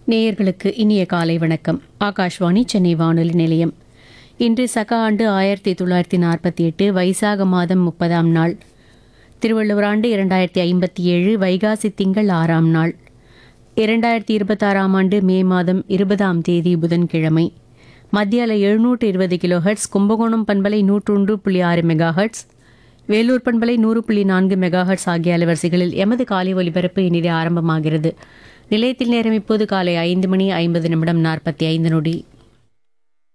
நேயர்களுக்கு இனிய காலை வணக்கம் ஆகாஷ்வாணி சென்னை வானொலி நிலையம் இன்று சக ஆண்டு ஆயிரத்தி தொள்ளாயிரத்தி நாற்பத்தி எட்டு வைசாக மாதம் முப்பதாம் நாள் திருவள்ளுவர் ஆண்டு இரண்டாயிரத்தி ஐம்பத்தி ஏழு வைகாசி திங்கள் ஆறாம் நாள் இரண்டாயிரத்தி இருபத்தாறாம் ஆண்டு மே மாதம் இருபதாம் தேதி புதன்கிழமை மத்தியால எழுநூற்று இருபது கிலோ ஹெர்ட்ஸ் கும்பகோணம் பண்பலை நூற்றொன்று புள்ளி ஆறு மெகா ஹெர்ட்ஸ் வேலூர் பண்பலை நூறு புள்ளி நான்கு மெகா ஹெர்ட்ஸ் ஆகிய அலைவரிசைகளில் எமது காலை ஒலிபரப்பு இனிதே ஆரம்பமாகிறது நிலையத்தில் நேரம் இப்போது காலை ஐந்து மணி ஐம்பது நிமிடம் நாற்பத்தி ஐந்து நொடி